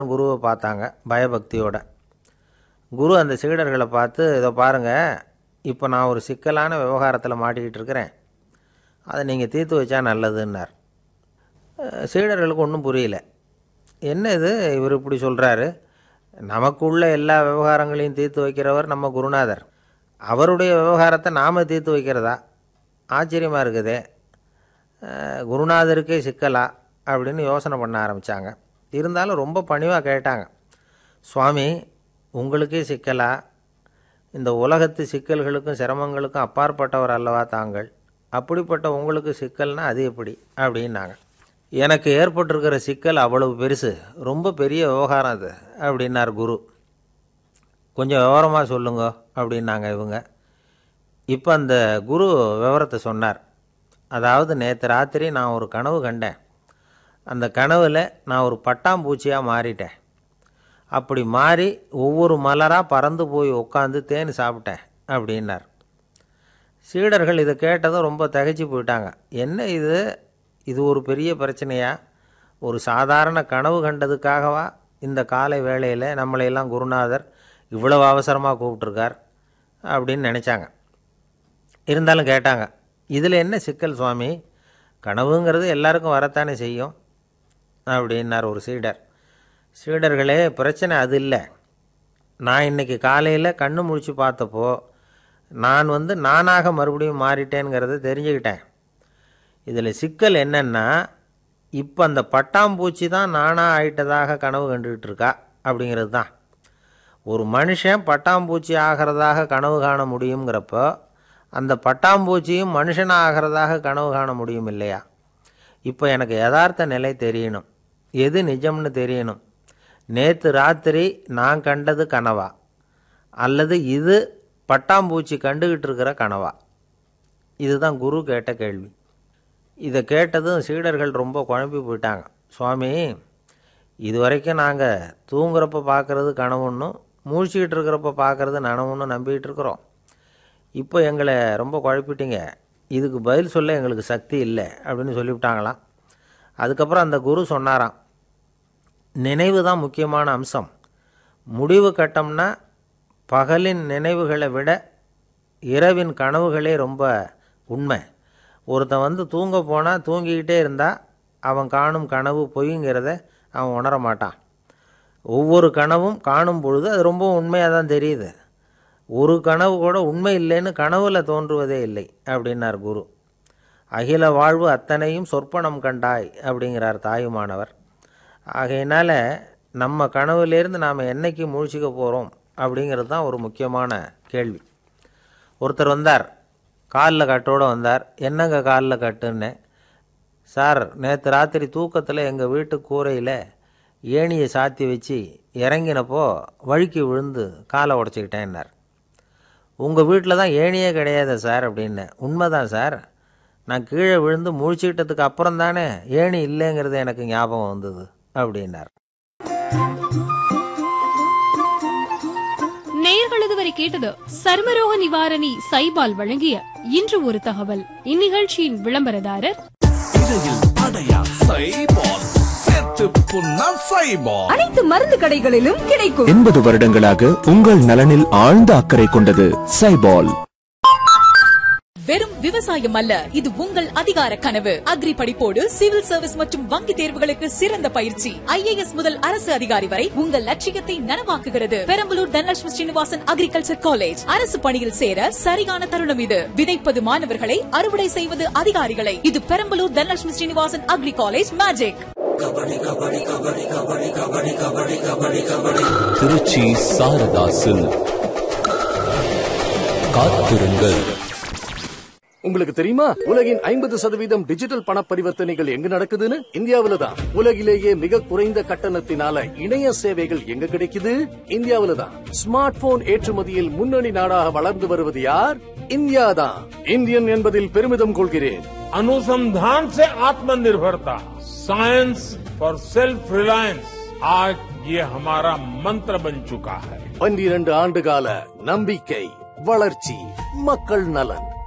குருவை பார்த்தாங்க பயபக்தியோட குரு அந்த சீடர்களை பார்த்து இதை பாருங்கள் இப்போ நான் ஒரு சிக்கலான விவகாரத்தில் மாட்டிக்கிட்டு இருக்கிறேன் அதை நீங்கள் தீர்த்து வச்சா நல்லதுன்னார் அஹ் சீடர்களுக்கு ஒன்றும் புரியல என்ன இது இவர் இப்படி சொல்கிறாரு நமக்குள்ள எல்லா விவகாரங்களையும் தீர்த்து வைக்கிறவர் நம்ம குருநாதர் அவருடைய விவகாரத்தை நாம் தீர்த்து வைக்கிறதா ஆச்சரியமாக இருக்குதே அஹ் குருநாதருக்கே சிக்கலா அப்படின்னு யோசனை பண்ண ஆரம்பித்தாங்க இருந்தாலும் ரொம்ப பணிவாக கேட்டாங்க சுவாமி உங்களுக்கே சிக்கலா இந்த உலகத்து சிக்கல்களுக்கும் சிரமங்களுக்கும் அப்பாற்பட்டவர் அல்லவா தாங்கள் அப்படிப்பட்ட உங்களுக்கு சிக்கல்னா அது எப்படி அப்படின்னாங்க எனக்கு ஏற்பட்டிருக்கிற சிக்கல் அவ்வளவு பெருசு ரொம்ப பெரிய விவகாரம் அது அப்படின்னார் குரு கொஞ்சம் விவரமாக சொல்லுங்க அப்படின்னாங்க இவங்க இப்போ அந்த குரு விவரத்தை சொன்னார் அதாவது நேற்று ராத்திரி நான் ஒரு கனவு கண்டேன் அந்த கனவில் நான் ஒரு பட்டாம்பூச்சியாக மாறிட்டேன் அப்படி மாறி ஒவ்வொரு மலராக பறந்து போய் உட்காந்து தேன் சாப்பிட்டேன் அப்படின்னார் சீடர்கள் இதை கேட்டதும் ரொம்ப திகைச்சு போயிட்டாங்க என்ன இது இது ஒரு பெரிய பிரச்சனையா ஒரு சாதாரண கனவு கண்டதுக்காகவா இந்த காலை வேளையில் நம்மளையெல்லாம் குருநாதர் இவ்வளவு அவசரமாக கூப்பிட்ருக்கார் அப்படின்னு நினச்சாங்க இருந்தாலும் கேட்டாங்க இதில் என்ன சிக்கல் சுவாமி கனவுங்கிறது எல்லாருக்கும் வரத்தானே செய்யும் அப்படின்னார் ஒரு சீடர் சீடர்களே பிரச்சனை அது இல்லை நான் இன்னைக்கு காலையில் கண்ணு முழிச்சு பார்த்தப்போ நான் வந்து நானாக மறுபடியும் மாறிட்டேங்கிறத தெரிஞ்சுக்கிட்டேன் இதில் சிக்கல் என்னன்னா இப்போ அந்த பட்டாம்பூச்சி தான் நானாக ஆயிட்டதாக கனவு கண்டுகிட்டு இருக்கா அப்படிங்கிறது தான் ஒரு மனுஷன் பட்டாம்பூச்சி ஆகிறதாக கனவு காண முடியுங்கிறப்போ அந்த பட்டாம்பூச்சியும் மனுஷனாக ஆகிறதாக கனவு காண முடியும் இல்லையா இப்போ எனக்கு யதார்த்த நிலை தெரியணும் எது நிஜம்னு தெரியணும் நேற்று ராத்திரி நான் கண்டது கனவா அல்லது இது பட்டாம்பூச்சி கண்டுகிட்டு இருக்கிற கனவா இதுதான் குரு கேட்ட கேள்வி இதை கேட்டதும் சீடர்கள் ரொம்ப குழம்பி போயிட்டாங்க சுவாமி இது வரைக்கும் நாங்கள் தூங்குறப்ப பார்க்குறது கனவுன்னும் மூழ்ச்சிக்கிட்டு இருக்கிறப்ப பார்க்குறது நனவுன்னு நம்பிக்கிட்டு இருக்கிறோம் இப்போ எங்களை ரொம்ப குழப்பிட்டீங்க இதுக்கு பதில் சொல்ல எங்களுக்கு சக்தி இல்லை அப்படின்னு சொல்லிவிட்டாங்களாம் அதுக்கப்புறம் அந்த குரு சொன்னாராம் நினைவு தான் முக்கியமான அம்சம் முடிவு கட்டம்னா பகலின் நினைவுகளை விட இரவின் கனவுகளே ரொம்ப உண்மை ஒருத்தன் வந்து தூங்க போனால் தூங்கிக்கிட்டே இருந்தால் அவன் காணும் கனவு பொய்ங்கிறத அவன் உணர மாட்டான் ஒவ்வொரு கனவும் காணும் பொழுது அது ரொம்ப உண்மையாக தான் தெரியுது ஒரு கனவு கூட உண்மை இல்லைன்னு கனவுல தோன்றுவதே இல்லை அப்படின்னார் குரு அகில வாழ்வு அத்தனையும் சொற்பனம் கண்டாய் அப்படிங்கிறார் தாயுமானவர் ஆகையினால நம்ம கனவுலேருந்து நாம் என்னைக்கு முழிச்சிக்க போகிறோம் அப்படிங்கிறது தான் ஒரு முக்கியமான கேள்வி ஒருத்தர் வந்தார் காலில் கட்டோடு வந்தார் என்னங்க காலில் கட்டுன்னு சார் நேற்று ராத்திரி தூக்கத்தில் எங்கள் வீட்டு கூரையில் ஏணியை சாத்தி வச்சு இறங்கினப்போ வழுக்கி விழுந்து காலை உடச்சிக்கிட்டேன்னார் உங்கள் வீட்டில் தான் ஏணியே கிடையாது சார் அப்படின்னு உண்மைதான் சார் நான் கீழே விழுந்து முழிச்சுக்கிட்டதுக்கு அப்புறம் தானே ஏணி இல்லைங்கிறது எனக்கு ஞாபகம் வந்தது அப்படின்னார் நேயர்கள் இதுவரை கேட்டது சர்மரோக நிவாரணி சைபால் வழங்கிய இன்று ஒரு தகவல் இந்நிகழ்ச்சியின் விளம்பரதாரர் இடையில் அடையா சைபால் சேர்த்து புண்ணா சைபால் அனைத்து மருந்து கடைகளிலும் கிடைக்கும் எண்பது வருடங்களாக உங்கள் நலனில் ஆழ்ந்த அக்கறை கொண்டது சைபால் வெறும் விவசாயம் அல்ல இது உங்கள் அதிகார கனவு அக்ரி படிப்போடு சிவில் சர்வீஸ் மற்றும் வங்கி தேர்வுகளுக்கு சிறந்த பயிற்சி ஐஏஎஸ் முதல் அரசு அதிகாரி வரை உங்கள் லட்சியத்தை நனவாக்குகிறது பெரம்பலூர் தனலட்சுமி ஸ்ரீனிவாசன் அக்ரிகல்ச்சர் காலேஜ் அரசு பணியில் சேர சரியான தருணம் இது விதைப்பது மாணவர்களை அறுவடை செய்வது அதிகாரிகளை இது Perambalur Dhanalakshmi Srinivasan agri college magic Trichy Sarada silk காத்திருங்கள் உங்களுக்கு தெரியுமா உலகின் ஐம்பது சதவீதம் டிஜிட்டல் பண பரிவர்த்தனைகள் எங்க நடக்குதுன்னு இந்தியாவில தான் உலகிலேயே மிக குறைந்த கட்டணத்தினால இணைய சேவைகள் எங்க கிடைக்குது இந்தியாவில தான் ஸ்மார்ட் போன் ஏற்றுமதியில் முன்னணி நாடாக வளர்ந்து வருவது யார் இந்தியா தான் இந்தியன் என்பதில் பெருமிதம் கொள்கிறேன் अनुसंधान से आत्मनिर्भरता साइंस फॉर सेल्फ रिलायंस आज ये हमारा मंत्र बन चुका है பன்னிரண்டு ஆண்டு கால நம்பிக்கை வளர்ச்சி மக்கள் நலன்